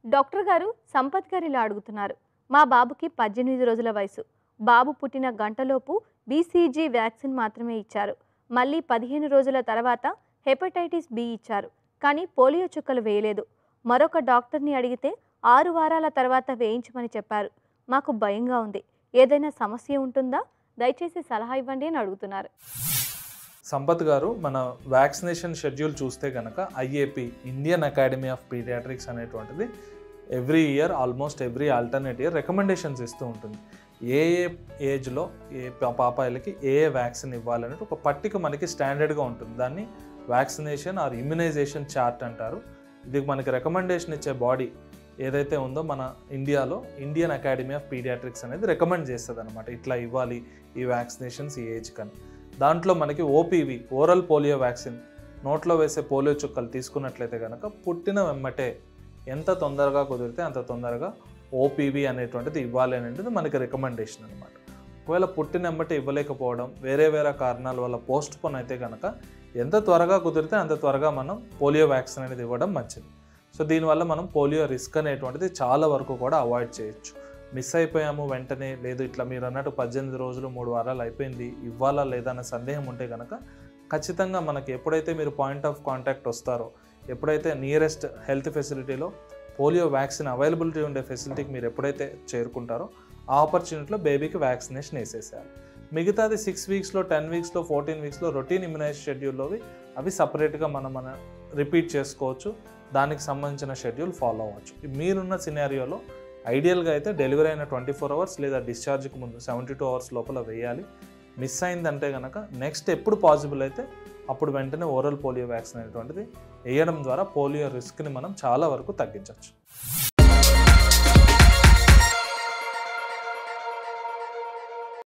doctor గారు సంపత్ గారు ఇలా అడుగుతున్నారు మా బాబుకి పద్దెనిమిది రోజుల వయసు బాబు పుట్టిన గంటలోపు బీసీజీ వ్యాక్సిన్ మాత్రమే ఇచ్చారు మళ్ళీ పదిహేను రోజుల తర్వాత హెపటైటిస్ బి ఇచ్చారు కానీ పోలియో చుక్కలు వేయలేదు మరొక డాక్టర్ని అడిగితే ఆరు వారాల తర్వాత వేయించమని చెప్పారు మాకు భయంగా ఉంది ఏదైనా సమస్య ఉంటుందా దయచేసి సలహా ఇవ్వండి అని అడుగుతున్నారు సంపత్ గారు మన వ్యాక్సినేషన్ షెడ్యూల్ చూస్తే కనుక IAP Indian academy of paediatrics అనేటువంటిది every year almost every alternate year recommendations ఇస్తూ ఉంటుంది ఏ ఏ ఏజ్లో ఏ పా- పాపాయిలకి ఏ ఏ వ్యాక్సిన్ ఇవ్వాలనేది ఒక పట్టిక మనకి స్టాండర్డ్గా ఉంటుంది దాన్ని వ్యాక్సినేషన్ ఆర్ ఇమ్యునైజేషన్ చార్ట్ అంటారు ఇది మనకి రికమెండేషన్ ఇచ్చే బాడీ ఏదైతే ఉందో మన ఇండియాలో ఇండియన్ అకాడమీ ఆఫ్ పీడియాట్రిక్స్ అనేది రికమెండ్ చేస్తుంది అనమాట ఇట్లా ఇవ్వాలి ఈ వ్యాక్సినేషన్స్ ఈ ఏజ్ కని దాంట్లో మనకి ఓపీవి ఓరల్ పోలియో వ్యాక్సిన్ నోట్లో వేసే పోలియో చుక్కలు తీసుకున్నట్లయితే కనుక పుట్టిన వెమ్మటే ఎంత తొందరగా కుదిరితే అంత తొందరగా ఓపీవి అనేటువంటిది ఇవ్వాలి అనేది మనకి రికమెండేషన్ అనమాట ఒకవేళ పుట్టిన వెమ్మటే ఇవ్వలేకపోవడం వేరే వేరే కారణాల వల్ల పోస్ట్ పోన్ అయితే కనుక ఎంత త్వరగా కుదిరితే అంత త్వరగా మనం పోలియో వ్యాక్సిన్ అనేది ఇవ్వడం మంచిది సో దీనివల్ల మనం పోలియో రిస్క్ అనేటువంటిది చాలా వరకు కూడా అవాయిడ్ చేయొచ్చు మిస్ అయిపోయాము వెంటనే లేదు ఇట్లా మీరు అన్నట్టు పద్దెనిమిది రోజులు మూడు వారాలు అయిపోయింది ఇవ్వాలా లేదా అనే సందేహం ఉంటే కనుక ఖచ్చితంగా మనకి ఎప్పుడైతే మీరు పాయింట్ ఆఫ్ కాంటాక్ట్ వస్తారో ఎప్పుడైతే నియరెస్ట్ హెల్త్ ఫెసిలిటీలో పోలియో వ్యాక్సిన్ అవైలబిలిటీ ఉండే ఫెసిలిటీకి మీరు ఎప్పుడైతే చేరుకుంటారో ఆ ఆపర్చునిటీలో బేబీకి వ్యాక్సినేషన్ వేసేసారు మిగతాది సిక్స్ వీక్స్లో టెన్ వీక్స్లో ఫోర్టీన్ వీక్స్లో రొటీన్ ఇమ్యునైజ్ షెడ్యూల్లోవి అవి సపరేట్గా మనం మన రిపీట్ చేసుకోవచ్చు దానికి సంబంధించిన షెడ్యూల్ ఫాలో అవ్వచ్చు మీరున్న సినారియోలో ఐడియల్గా అయితే డెలివరీ అయిన ట్వంటీ ఫోర్ అవర్స్ లేదా డిశ్చార్జ్కి ముందు సెవెంటీ టూ అవర్స్ లోపల వేయాలి మిస్ అయిందంటే కనుక నెక్స్ట్ ఎప్పుడు పాసిబుల్ అయితే అప్పుడు వెంటనే ఓరల్ పోలియో వ్యాక్సిన్ అనేటువంటిది వేయడం ద్వారా పోలియో రిస్క్ని మనం చాలా వరకు తగ్గించవచ్చు